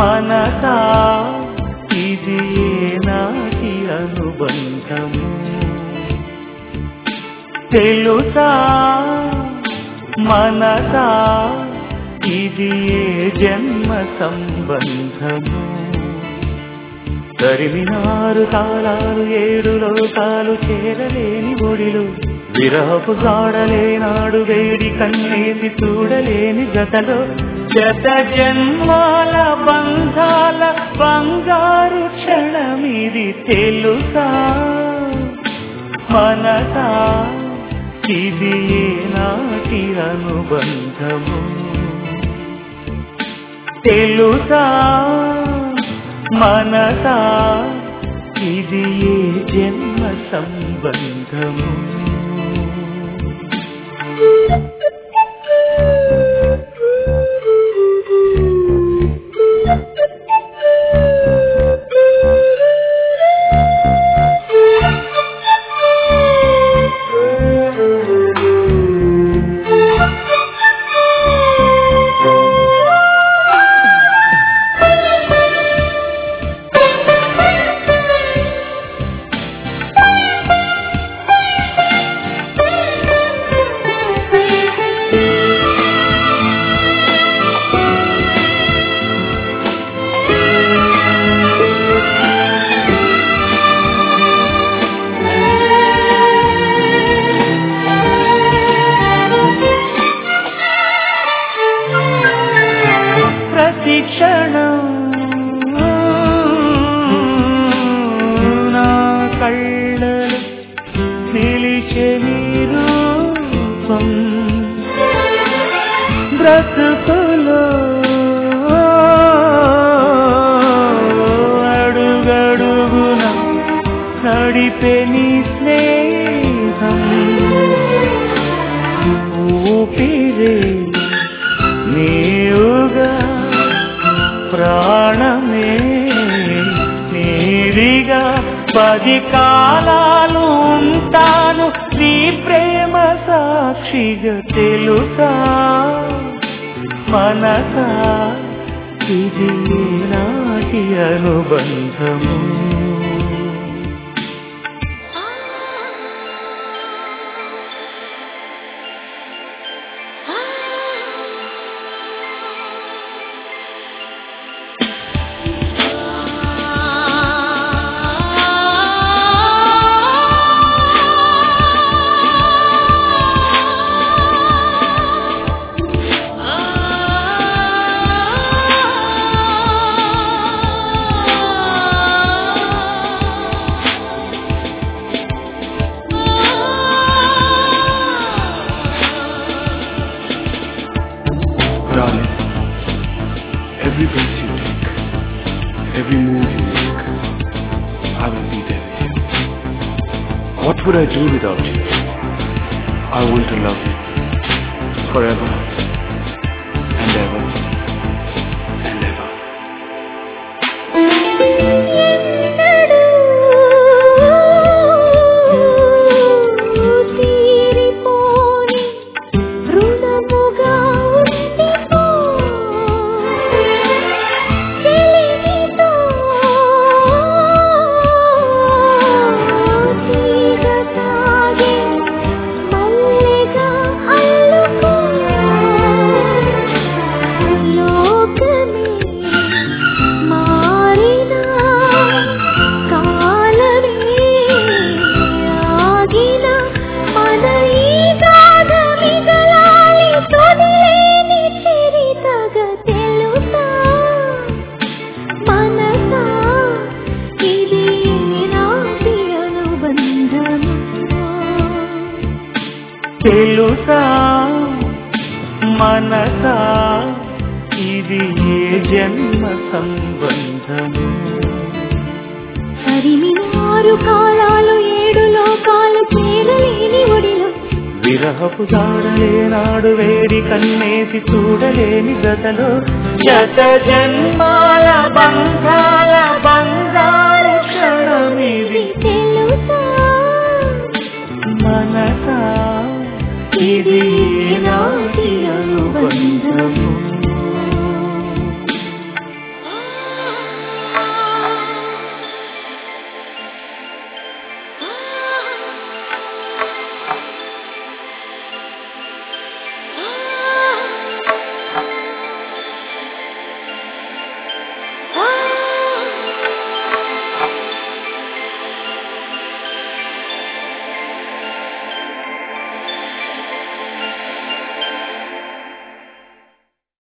మనసా ఇది నాటి అనుబంధము తెలుసా మనసా ఇది ఏ జన్మ సంబంధము తరిమినారు తాళాలు ఏడు లోకాలు చేరలేని ఒడిలు విరహపు జాడలేనాడు వేడి కన్నేసి చూడలేని జతలో శత జన్మాల బంధాల బంగారు క్షణమిది తెలుసా మనసా ఇది నాటి అనుబంధము తెలుసా మనసా ఇది ఏ జన్మ సంబంధము ప్రతి క్షణం నా కళ్ళలో నిలిచే నీ రూపం బ్రతుకులో అడుగడుగున నడిపే నీ స్నేహం ఊపిరే నీవుగా ప్రాణమే నీవిగా పది కాలాలు ఉంటాను నీ ప్రేమ సాక్షిగా తెలుసా మనసా ఇది నాటి అనుబంధము Darling, every breath you take, every move you make, I will be there with you. What would I do without you? I want to love you forever and ever and ever. ఎన్నడూ తీరిపోని రుణముగా ఉండిపో చెలిమితో తీగ సాగే మల్లెగా అల్లుకో లోకమే మారినా కాలమే ఆగిన మన ఈ గాథ మిగలాలి తొలిలేని చరితగా తెలుసా మనసా ఇది నాటి అనుబంధము తెలుసా మనసా ఇది ఏ జన్మ సంబంధము తరిమినారు కాలాలు ఏడు లోకాలు చేరలేని ఒడిలో విరహపు జాడలేనాడు వేడి కన్నేసి చూడలేని గతలో శత జన్మాల బంధాల